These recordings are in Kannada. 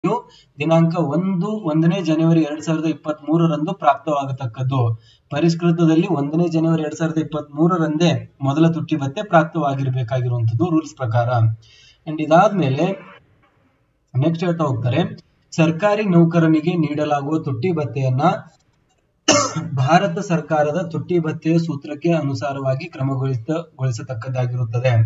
ಯೋಜನೆಯು ದಿನಾಂಕ ಒಂದು ಒಂದನೇ ಜನವರಿ ಎರಡ್ ಸಾವಿರದ ಇಪ್ಪತ್ತ್ ಮೂರರಂದು ಪ್ರಾಪ್ತವಾಗತಕ್ಕದ್ದು ಪರಿಷ್ಕೃತದಲ್ಲಿ ಒಂದನೇ ಜನವರಿ ಎರಡ್ ಸಾವಿರದ ಇಪ್ಪತ್ತ್ ಮೂರರಂದೇ ಮೊದಲ ತುಟ್ಟಿ ಭತ್ಯೆ ಪ್ರಾಪ್ತವಾಗಿರ್ಬೇಕಾಗಿರುವಂತದ್ದು ರೂಲ್ಸ್ ಪ್ರಕಾರ ಅಂಡ್ ಇದಾದ್ಮೇಲೆ ನೆಕ್ಸ್ಟ್ ಹೇಳ್ತಾ ಹೋಗ್ತಾರೆ ಸರ್ಕಾರಿ ನೌಕರನಿಗೆ ನೀಡಲಾಗುವ ತುಟ್ಟಿ ಭತ್ಯೆಯನ್ನ ಭಾರತ ಸರ್ಕಾರದ ತುಟ್ಟಿ ಭತ್ಯೆಯ ಸೂತ್ರಕ್ಕೆ ಅನುಸಾರವಾಗಿ ಕ್ರಮಗೊಳಿಸಗೊಳಿಸತಕ್ಕದ್ದಾಗಿರುತ್ತದೆ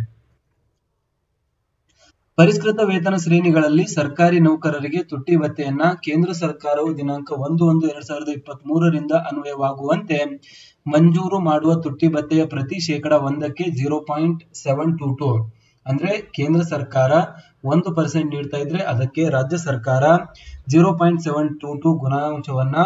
ಪರಿಷ್ಕೃತ ವೇತನ ಶ್ರೇಣಿಗಳಲ್ಲಿ ಸರ್ಕಾರಿ ನೌಕರರಿಗೆ ತುಟ್ಟಿ ಭತ್ಯೆಯನ್ನ ಕೇಂದ್ರ ಸರ್ಕಾರವು ದಿನಾಂಕ ಒಂದು ಒಂದು ಎರಡ್ ಸಾವಿರದ ಇಪ್ಪತ್ತ್ ಮೂರರಿಂದ ಅನ್ವಯವಾಗುವಂತೆ ಮಂಜೂರು ಮಾಡುವ ತುಟ್ಟಿ ಭತ್ಯೆಯ ಪ್ರತಿ ಶೇಕಡ ಒಂದಕ್ಕೆ zero point seven two two ಅಂದ್ರೆ ಕೇಂದ್ರ ಸರ್ಕಾರ ಒಂದು ಪರ್ಸೆಂಟ್ ನೀಡ್ತಾ ಇದ್ರೆ ಅದಕ್ಕೆ ರಾಜ್ಯ ಸರ್ಕಾರ zero point seven two two ಗುಣಾಂಶವನ್ನ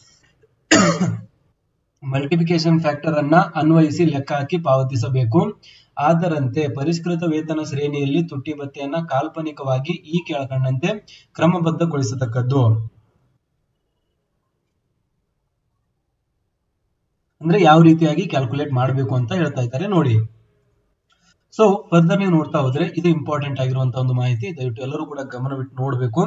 ಮಲ್ಟಿಪ್ಲಿಕೇಶನ್ ಫ್ಯಾಕ್ಟರ್ ಅನ್ನ ಅನ್ವಯಿಸಿ ಲೆಕ್ಕ ಹಾಕಿ ಪಾವತಿಸಬೇಕು ಅದರಂತೆ ಪರಿಷ್ಕೃತ ವೇತನ ಶ್ರೇಣಿಯಲ್ಲಿ ತುಟ್ಟಿ ಭತ್ಯೆಯನ್ನ ಕಾಲ್ಪನಿಕವಾಗಿ ಈ ಕೆಳಕಂಡಂತೆ ಕ್ರಮಬದ್ಧಗೊಳಿಸತಕ್ಕದ್ದು ಅಂದ್ರೆ ಯಾವ ರೀತಿಯಾಗಿ ಕ್ಯಾಲ್ಕುಲೇಟ್ ಮಾಡಬೇಕು ಅಂತ ಹೇಳ್ತಾ ಇದ್ದಾರೆ ನೋಡಿ ಸೊ ಫರ್ದರ್ ನೀವು ನೋಡ್ತಾ ಹೋದ್ರೆ ಇದು ಇಂಪಾರ್ಟೆಂಟ್ ಆಗಿರುವಂತ ಒಂದು ಮಾಹಿತಿ ದಯವಿಟ್ಟು ಎಲ್ಲರೂ ಕೂಡ ಗಮನವಿಟ್ಟು ನೋಡ್ಬೇಕು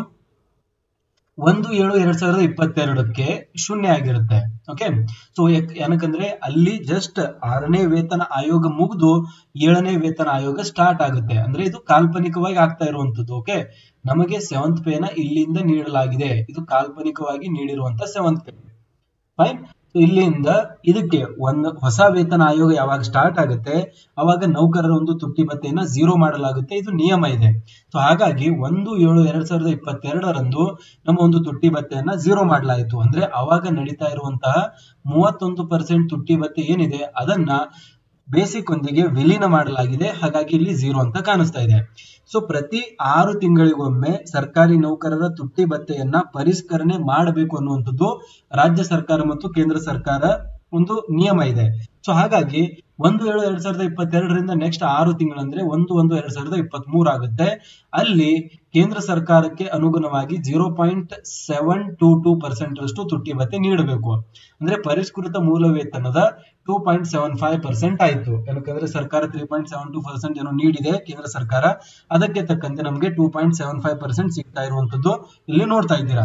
ಒಂದು ಏಳು ಎರಡ್ ಸಾವಿರದ ಇಪ್ಪತ್ತೆರಡಕ್ಕೆ ಶೂನ್ಯ ಆಗಿರುತ್ತೆ ಓಕೆ ಸೊ ಏನಕ್ಕಂದ್ರೆ ಅಲ್ಲಿ ಜಸ್ಟ್ ಆರನೇ ವೇತನ ಆಯೋಗ ಮುಗಿದು ಏಳನೇ ವೇತನ ಆಯೋಗ ಸ್ಟಾರ್ಟ್ ಆಗುತ್ತೆ ಅಂದ್ರೆ ಇದು ಕಾಲ್ಪನಿಕವಾಗಿ ಆಗ್ತಾ ಇರುವಂತದ್ದು ಓಕೆ ನಮಗೆ ಸೆವೆಂತ್ ಪೇನ ಇಲ್ಲಿಂದ ನೀಡಲಾಗಿದೆ ಇದು ಕಾಲ್ಪನಿಕವಾಗಿ ನೀಡಿರುವಂತ ಸೆವೆಂತ್ ಪೇ ಫೈನ್ ಇಲ್ಲಿಂದ ಇದಕ್ಕೆ ಒಂದು ಹೊಸ ವೇತನ ಆಯೋಗ ಯಾವಾಗ ಸ್ಟಾರ್ಟ್ ಆಗುತ್ತೆ ಅವಾಗ ನೌಕರರ ಒಂದು ತುಟ್ಟಿ ಭತ್ಯೆಯನ್ನ ಝೀರೋ ಮಾಡಲಾಗುತ್ತೆ ಇದು ನಿಯಮ ಇದೆ ಸೊ ಹಾಗಾಗಿ ಒಂದು ಏಳು ಎರಡ್ ಸಾವಿರದ ಇಪ್ಪತ್ತೆರಡರಂದು ನಮ್ಮ ಒಂದು ತುಟ್ಟಿ ಭತ್ಯೆಯನ್ನ ಝೀರೋ ಮಾಡಲಾಯಿತು ಅಂದ್ರೆ ಅವಾಗ ನಡೀತಾ ಇರುವಂತಹ ಮೂವತ್ತೊಂದು ಪರ್ಸೆಂಟ್ ತುಟ್ಟಿ ಭತ್ಯೆ ಏನಿದೆ ಅದನ್ನ ಬೇಸಿಕ್ ಒಂದಿಗೆ ವಿಲೀನ ಮಾಡಲಾಗಿದೆ ಹಾಗಾಗಿ ಇಲ್ಲಿ ಝೀರೋ ಅಂತ ಕಾಣಿಸ್ತಾ ಇದೆ ಸೊ ಪ್ರತಿ ಆರು ತಿಂಗಳಿಗೊಮ್ಮೆ ಸರ್ಕಾರಿ ನೌಕರರ ತುಟ್ಟಿ ಭತ್ಯೆಯನ್ನ ಪರಿಷ್ಕರಣೆ ಮಾಡಬೇಕು ಅನ್ನುವಂಥದ್ದು ರಾಜ್ಯ ಸರ್ಕಾರ ಮತ್ತು ಕೇಂದ್ರ ಸರ್ಕಾರ ಒಂದು ನಿಯಮ ಇದೆ ಸೊ ಹಾಗಾಗಿ ಒಂದು ಏಳು ಎರಡ್ ಸಾವಿರದ ಇಪ್ಪತ್ತೆರಡರಿಂದ ನೆಕ್ಸ್ಟ್ ಆರು ತಿಂಗಳಂದ್ರೆ ಒಂದು ಒಂದು ಎರಡ್ ಸಾವಿರದ ಇಪ್ಪತ್ತ್ ಮೂರ್ ಆಗುತ್ತೆ ಅಲ್ಲಿ ಕೇಂದ್ರ ಸರ್ಕಾರಕ್ಕೆ ಅನುಗುಣವಾಗಿ zero point seven two two percent ಅಷ್ಟು ತುಟ್ಟಿ ಭತ್ಯೆ ನೀಡಬೇಕು ಅಂದ್ರೆ ಪರಿಷ್ಕೃತ ಮೂಲ ವೇತನದ two point seven five percent ಆಯ್ತು ಯಾಕಂದ್ರೆ ಸರ್ಕಾರ three point seven two percent ಏನೋ ನೀಡಿದೆ ಕೇಂದ್ರ ಸರ್ಕಾರ ಅದಕ್ಕೆ ತಕ್ಕಂತೆ ನಮಗೆ two point seven five percent ಸಿಗ್ತಾ ಇರುವಂತದ್ದು ಇಲ್ಲಿ ನೋಡ್ತಾ ಇದ್ದೀರಾ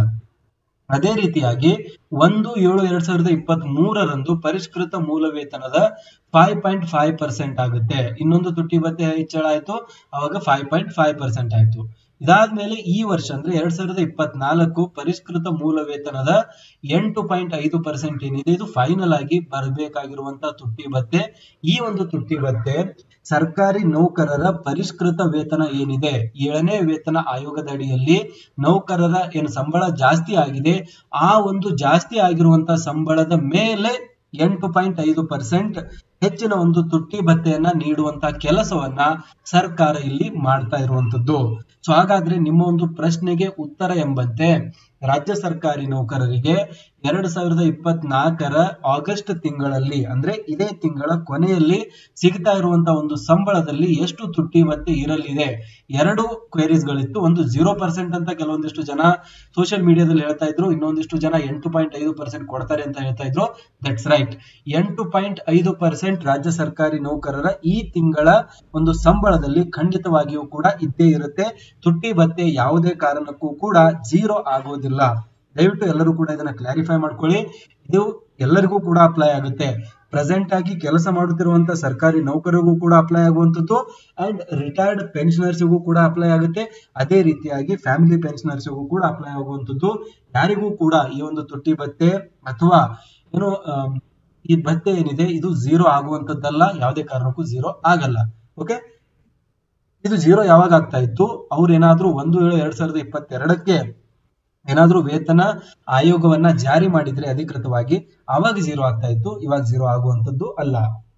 ಅದೇ ರೀತಿಯಾಗಿ ಒಂದು ಏಳು ಎರಡ್ ಸಾವಿರದ ಇಪ್ಪತ್ತ್ ಮೂರರಂದು ಪರಿಷ್ಕೃತ ಮೂಲ ವೇತನದ ಫೈವ್ ಪಾಯಿಂಟ್ ಫೈವ್ ಪರ್ಸೆಂಟ್ ಆಗುತ್ತೆ ಇನ್ನೊಂದು ತುಟ್ಟಿ ಭತ್ಯೆ ಹೆಚ್ಚಳ ಆಯ್ತು ಅವಾಗ ಫೈವ್ ಪಾಯಿಂಟ್ ಫೈವ್ ಪರ್ಸೆಂಟ್ ಆಯ್ತು ಇದಾದ್ಮೇಲೆ ಈ ವರ್ಷ ಅಂದ್ರೆ ಎರಡ್ ಸಾವಿರದ ಇಪ್ಪತ್ನಾಲ್ಕು ಪರಿಷ್ಕೃತ ಮೂಲ ವೇತನದ ಎಂಟು ಪಾಯಿಂಟ್ ಐದು ಪರ್ಸೆಂಟ್ ಏನಿದೆ ಇದು ಫೈನಲ್ ಆಗಿ ಬರಬೇಕಾಗಿರುವಂತಹ ತುಟ್ಟಿ ಭತ್ಯೆ ಈ ಒಂದು ತುಟ್ಟಿ ಭತ್ಯೆ ಸರ್ಕಾರಿ ನೌಕರರ ಪರಿಷ್ಕೃತ ವೇತನ ಏನಿದೆ ಏಳನೇ ವೇತನ ಆಯೋಗದ ಅಡಿಯಲ್ಲಿ ನೌಕರರ ಏನು ಸಂಬಳ ಜಾಸ್ತಿ ಆಗಿದೆ ಆ ಒಂದು ಜಾಸ್ತಿ ಆಗಿರುವಂತಹ ಸಂಬಳದ ಮೇಲೆ ಎಂಟು ಪಾಯಿಂಟ್ ಐದು ಪರ್ಸೆಂಟ್ ಹೆಚ್ಚಿನ ಒಂದು ತುಟ್ಟಿ ಭತ್ಯೆಯನ್ನ ನೀಡುವಂತಹ ಕೆಲಸವನ್ನ ಸರ್ಕಾರ ಇಲ್ಲಿ ಮಾಡ್ತಾ ಇರುವಂತದ್ದು ಸೊ ಹಾಗಾದ್ರೆ ನಿಮ್ಮ ಒಂದು ಪ್ರಶ್ನೆಗೆ ಉತ್ತರ ಎಂಬಂತೆ ರಾಜ್ಯ ಸರ್ಕಾರಿ ನೌಕರರಿಗೆ ಎರಡ್ ಸಾವಿರದ ಇಪ್ಪತ್ನಾಲ್ಕರ ಆಗಸ್ಟ್ ತಿಂಗಳಲ್ಲಿ ಅಂದ್ರೆ ಇದೇ ತಿಂಗಳ ಕೊನೆಯಲ್ಲಿ ಸಿಗ್ತಾ ಇರುವಂತಹ ಒಂದು ಸಂಬಳದಲ್ಲಿ ಎಷ್ಟು ತುಟ್ಟಿ ಭತ್ಯೆ ಇರಲಿದೆ ಎರಡು ಕ್ವೇರೀಸ್ ಗಳಿತ್ತು ಒಂದು ಜೀರೋ ಪರ್ಸೆಂಟ್ ಅಂತ ಕೆಲವೊಂದಿಷ್ಟು ಜನ ಸೋಷಿಯಲ್ ಮೀಡಿಯಾದಲ್ಲಿ ಹೇಳ್ತಾ ಇದ್ರು ಇನ್ನೊಂದಿಷ್ಟು ಜನ ಎಂಟು ಪಾಯಿಂಟ್ ಐದು ಪರ್ಸೆಂಟ್ ಕೊಡ್ತಾರೆ ಅಂತ ಹೇಳ್ತಾ ಇದ್ರು ದಟ್ಸ್ ರೈಟ್ ಎಂಟು ಪಾಯಿಂಟ್ ಐದು ಪರ್ಸೆಂಟ್ ರಾಜ್ಯ ಸರ್ಕಾರಿ ನೌಕರರ ಈ ತಿಂಗಳ ಒಂದು ಸಂಬಳದಲ್ಲಿ ಖಂಡಿತವಾಗಿಯೂ ಕೂಡ ಇದ್ದೇ ಇರುತ್ತೆ ತುಟ್ಟಿ ಭತ್ಯೆ ಯಾವುದೇ ಕಾರಣಕ್ಕೂ ಕೂಡ ಜೀರೋ ಆಗೋದಿಲ್ಲ ದಯವಿಟ್ಟು ಎಲ್ಲರೂ ಕೂಡ ಇದನ್ನ ಕ್ಲಾರಿಫೈ ಮಾಡ್ಕೊಳ್ಳಿ ಇದು ಎಲ್ಲರಿಗೂ ಕೂಡ ಅಪ್ಲೈ ಆಗುತ್ತೆ ಪ್ರೆಸೆಂಟ್ ಆಗಿ ಕೆಲಸ ಮಾಡುತ್ತಿರುವಂತ ಸರ್ಕಾರಿ ನೌಕರರಿಗೂ ಕೂಡ ಅಪ್ಲೈ ಆಗುವಂತದ್ದು ಅಂಡ್ ರಿಟೈರ್ಡ್ ಪೆನ್ಷನರ್ಸ್ಗೂ ಕೂಡ ಅಪ್ಲೈ ಆಗುತ್ತೆ ಅದೇ ರೀತಿಯಾಗಿ ಫ್ಯಾಮಿಲಿ ಪೆನ್ಷನರ್ಸ್ಗೂ ಕೂಡ ಅಪ್ಲೈ ಆಗುವಂತದ್ದು ಯಾರಿಗೂ ಕೂಡ ಈ ಒಂದು ತುಟ್ಟಿ ಭತ್ಯೆ ಅಥವಾ ಏನು ಈ ಭತ್ಯೆ ಏನಿದೆ ಇದು ಝೀರೋ ಆಗುವಂತದ್ದಲ್ಲ ಯಾವುದೇ ಕಾರಣಕ್ಕೂ ಝೀರೋ ಆಗಲ್ಲ ಓಕೆ ಇದು ಝೀರೋ ಯಾವಾಗ ಆಗ್ತಾ ಇತ್ತು ಅವ್ರು ಏನಾದ್ರೂ ಒಂದು ಏಳು ಎರಡ್ ಸಾವಿರದ ಇಪ್ಪತ್ತೆರಡಕ್ಕೆ ಏನಾದ್ರೂ ವೇತನ ಆಯೋಗವನ್ನ ಜಾರಿ ಮಾಡಿದ್ರೆ ಅಧಿಕೃತವಾಗಿ ಅವಾಗ ಝೀರೋ ಆಗ್ತಾ ಇತ್ತು ಇವಾಗ ಝೀರೋ ಆಗುವಂತದ್ದು ಅಲ್ಲ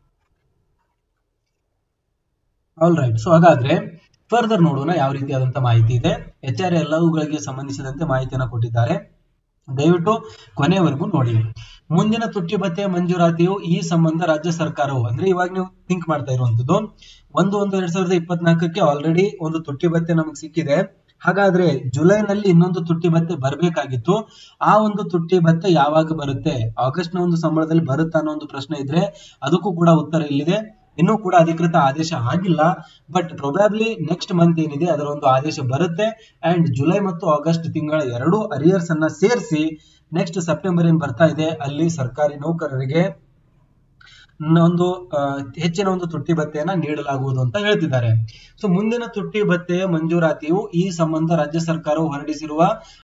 ಆಲ್ ರೈಟ್ ಸೊ ಹಾಗಾದ್ರೆ ಫರ್ದರ್ ನೋಡೋಣ ಯಾವ ರೀತಿಯಾದಂತ ಮಾಹಿತಿ ಇದೆ ಎಚ್ ಆರ್ ಎಲ್ಲವುಗಳಿಗೆ ಸಂಬಂಧಿಸಿದಂತೆ ಮಾಹಿತಿಯನ್ನ ಕೊಟ್ಟಿದ್ದಾರೆ ದಯವಿಟ್ಟು ಕೊನೆಯವರೆಗೂ ನೋಡಿ ಮುಂದಿನ ತುಟ್ಟಿ ಭತ್ಯೆ ಮಂಜೂರಾತಿಯು ಈ ಸಂಬಂಧ ರಾಜ್ಯ ಸರ್ಕಾರವು ಅಂದ್ರೆ ಇವಾಗ ನೀವು ಥಿಂಕ್ ಮಾಡ್ತಾ ಇರುವಂತದ್ದು ಒಂದು ಒಂದು ಎರಡ್ ಸಾವಿರದ ಇಪ್ಪತ್ನಾಲ್ಕಕ್ಕೆ ಆಲ್ರೆಡಿ ಒಂದು ತುಟ್ಟಿ ಭತ್ಯೆ ನಮಗೆ ಸಿಕ್ಕಿದೆ ಹಾಗಾದ್ರೆ ಜುಲೈನಲ್ಲಿ ಇನ್ನೊಂದು ತುಟ್ಟಿ ಭತ್ಯೆ ಬರಬೇಕಾಗಿತ್ತು ಆ ಒಂದು ತುಟ್ಟಿ ಭತ್ಯೆ ಯಾವಾಗ ಬರುತ್ತೆ ಆಗಸ್ಟ್ ನ ಒಂದು ಸಂಬಳದಲ್ಲಿ ಬರುತ್ತಾ ಅನ್ನೋ ಒಂದು ಪ್ರಶ್ನೆ ಇದ್ರೆ ಅದಕ್ಕೂ ಕೂಡ ಉತ್ತರ ಇಲ್ಲಿದೆ ಇನ್ನೂ ಕೂಡ ಅಧಿಕೃತ ಆದೇಶ ಆಗಿಲ್ಲ ಬಟ್ ಪ್ರೊಬ್ಯಾಬ್ಲಿ ನೆಕ್ಸ್ಟ್ ಮಂತ್ ಏನಿದೆ ಅದರ ಒಂದು ಆದೇಶ ಬರುತ್ತೆ ಅಂಡ್ ಜುಲೈ ಮತ್ತು ಆಗಸ್ಟ್ ತಿಂಗಳ ಎರಡು ಅರಿಯರ್ಸ್ ಅನ್ನ ಸೇರಿಸಿ ನೆಕ್ಸ್ಟ್ ಸೆಪ್ಟೆಂಬರ್ ಏನ್ ಬರ್ತಾ ಇದೆ ಅಲ್ಲಿ ಸರ್ಕಾರಿ ನೌಕರರಿಗೆ ಒಂದು ಆ, ಹೆಚ್ಚಿನ ಒಂದು ತುಟ್ಟಿ ಭತ್ಯೆಯನ್ನ ನೀಡಲಾಗುವುದು ಅಂತ ಹೇಳ್ತಿದ್ದಾರೆ ಸೊ ಮುಂದಿನ ತುಟ್ಟಿ ಭತ್ಯೆಯ ಮಂಜೂರಾತಿಯು ಈ ಸಂಬಂಧ ರಾಜ್ಯ ಸರ್ಕಾರವು ಹೊರಡಿಸಿರುವ